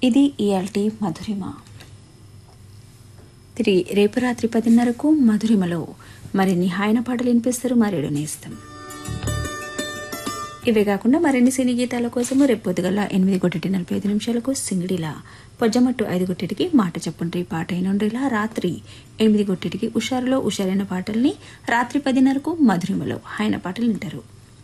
ఇది ఇయాల్టి మధురిమ తిరిగి రేపు రాత్రి పదిన్నరకు మధురిమలో మరిన్ని హాయన పాటలు వినిపిస్తారు మరేడు నేస్తం ఇవే కాకుండా మరిన్ని సినీ గీతాల కోసము రేపు పొద్దుగల ఎనిమిది కొట్టటి నలభై ఐదు నిమిషాలకు సింగిడిలా పొజ్జమట్టు ఐదు కొట్టటికి మాట చెప్పుండ్రి పాట అయినుండిలా రాత్రి ఎనిమిది కొట్టటికి ఉషారులో ఉషారైన పాటల్ని రాత్రి పదిన్నరకు మధురిమలో హాయన పాటలు వింటారు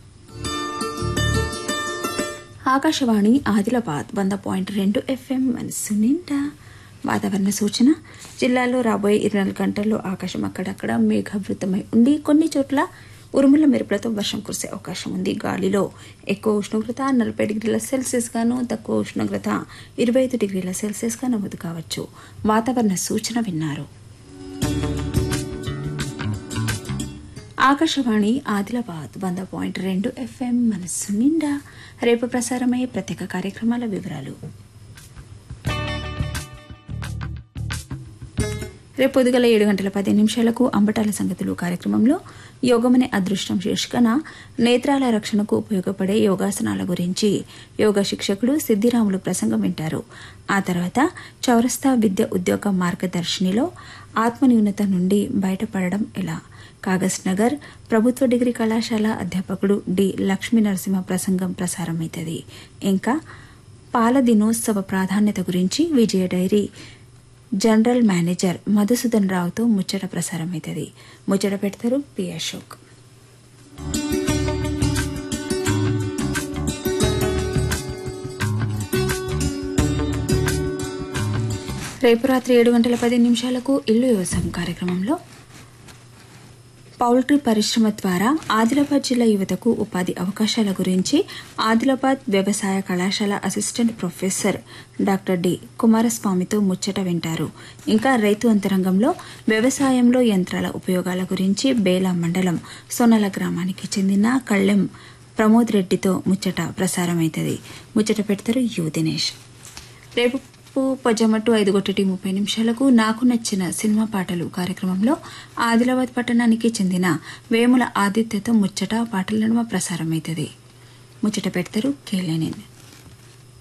ఆకాశవాణి ఆదిలాబాద్ వంద పాయింట్ రెండు ఎఫ్ఎం మనసు నిండా వాతావరణ సూచన జిల్లాలో రాబోయే ఇరవై నాలుగు గంటల్లో ఆకాశం అక్కడక్కడ మేఘావృతమై ఉండి కొన్ని చోట్ల ఉరుముల మెరుపులతో వర్షం కురిసే అవకాశం ఉంది గాలిలో ఎక్కువ ఉష్ణోగ్రత నలభై డిగ్రీల సెల్సియస్ గాను తక్కువ ఉష్ణోగ్రత ఇరవై ఐదు డిగ్రీల సెల్సియస్ గా నమోదు కావచ్చు వాతావరణ సూచన విన్నారు ఆకాశవాణి ఆదిలాబాద్ వంద పాయింట్ రెండు ఎఫ్ఎం మనస్సు నిండా రేపు ప్రసారమయ్యే ప్రత్యేక కార్యక్రమాల వివరాలు రేపు పొద్దుగల ఏడు గంటల పది నిమిషాలకు అంబటాల సంగతులు కార్యక్రమంలో యోగమనే అదృష్టం శీర్షికన నేత్రాల రక్షణకు ఉపయోగపడే యోగాసనాల గురించి యోగా శిక్షకుడు సిద్దిరాములు ప్రసంగం వింటారు ఆ తర్వాత చౌరస్తా విద్య ఉద్యోగ మార్గదర్శినిలో ఆత్మన్యూనత నుండి బయటపడడం ఎలా కాగజ్ నగర్ ప్రభుత్వ డిగ్రీ కళాశాల అధ్యాపకుడు డి లక్ష్మీ నరసింహ ప్రసంగం ప్రసారమవుతుంది ఇంకా పాల దినోత్సవ ప్రాధాన్యత గురించి Vijaya dairy general manager Madhusudan రావుతో ముచ్చట ప్రసారమవుతుంది ముచ్చట పెడతారు పి అశోక్ రేపు రాత్రి ఏడు గంటల పది నిమిషాలకు ఇల్లు వ్యవసాయం కార్యక్రమంలో పౌల్ట్రీ పరిశ్రమ ద్వారా ఆదిలాబాద్ జిల్లా యువతకు ఉపాధి అవకాశాల గురించి ఆదిలాబాద్ వ్యవసాయ కళాశాల అసిస్టెంట్ ప్రొఫెసర్ డాక్టర్ డి కుమారస్వామితో ముచ్చట వింటారు ఇంకా రైతు అంతరంగంలో వ్యవసాయంలో యంత్రాల ఉపయోగాల గురించి బేలా మండలం సోనల గ్రామానికి చెందిన కళ్ళెం ప్రమోద్ రెడ్డితో ముచ్చట ప్రసారమవుతుంది ముచ్చట పెడతారు యు దినేష్ రేపు పజమట్టు ఐదు గొట్టటి ముప్పై నిమిషాలకు నాకు నచ్చిన సినిమా పాటలు కార్యక్రమంలో ఆదిలాబాద్ పట్టణానికి చెందిన వేముల ఆదిత్యతో ముచ్చట పాటల నడుమ ప్రసారమవుతుంది ముచ్చట పెడతారు కేలేనిన్